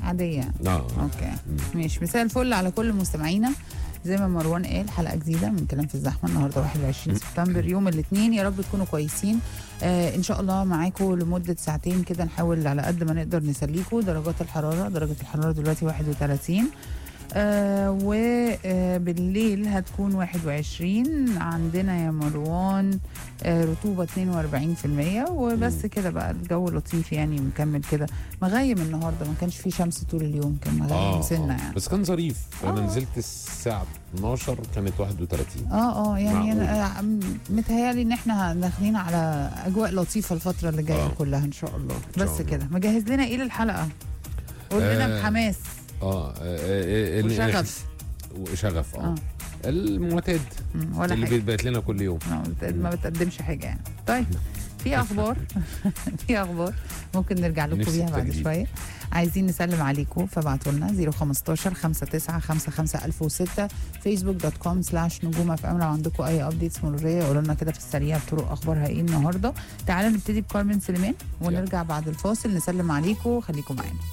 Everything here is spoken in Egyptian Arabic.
عاديه يعني. اه اوكي ماشي مساء الفل على كل مستمعينا زي ما مروان قال حلقه جديده من كلام في الزحمه النهارده 21 سبتمبر يوم الاثنين يا رب تكونوا كويسين آه ان شاء الله معاكم لمده ساعتين كده نحاول على قد ما نقدر نسليكم درجات الحراره درجه الحراره دلوقتي 31 آه وبالليل هتكون 21 عندنا يا مروان آه رطوبة 42% وبس كده بقى الجو لطيف يعني مكمل كده مغيم النهارده ما كانش فيه شمس طول اليوم كان مغيم اه سنة آه. يعني بس كان ظريف انا آه. نزلت الساعه 12 كانت 31 اه اه يعني معقول. انا آه، متهيألي ان احنا داخلين على اجواء لطيفة الفترة اللي جاية آه. كلها ان شاء الله شاء بس الله. كده مجهز لنا ايه للحلقة قول لنا آه، بحماس اه, آه, آه, آه وشغف وشغف اه, اه المعتاد مم، ولا اللي حاجة بيتبعت لنا كل يوم آه، بت- ما بتقدمش حاجه يعني طيب في اخبار في اخبار ممكن نرجع لكم نفسي بيها بعد التجديد. شويه عايزين نسلم عليكم فابعتوا لنا 015 59 55 1006 فيسبوك دوت كوم سلاش نجوم اف ام لو عندكم اي ابديتس مروريه قولوا لنا كده في السريع بطرق اخبارها ايه النهارده تعالوا نبتدي بكارمن سليمان ونرجع بعد الفاصل نسلم عليكم خليكم معانا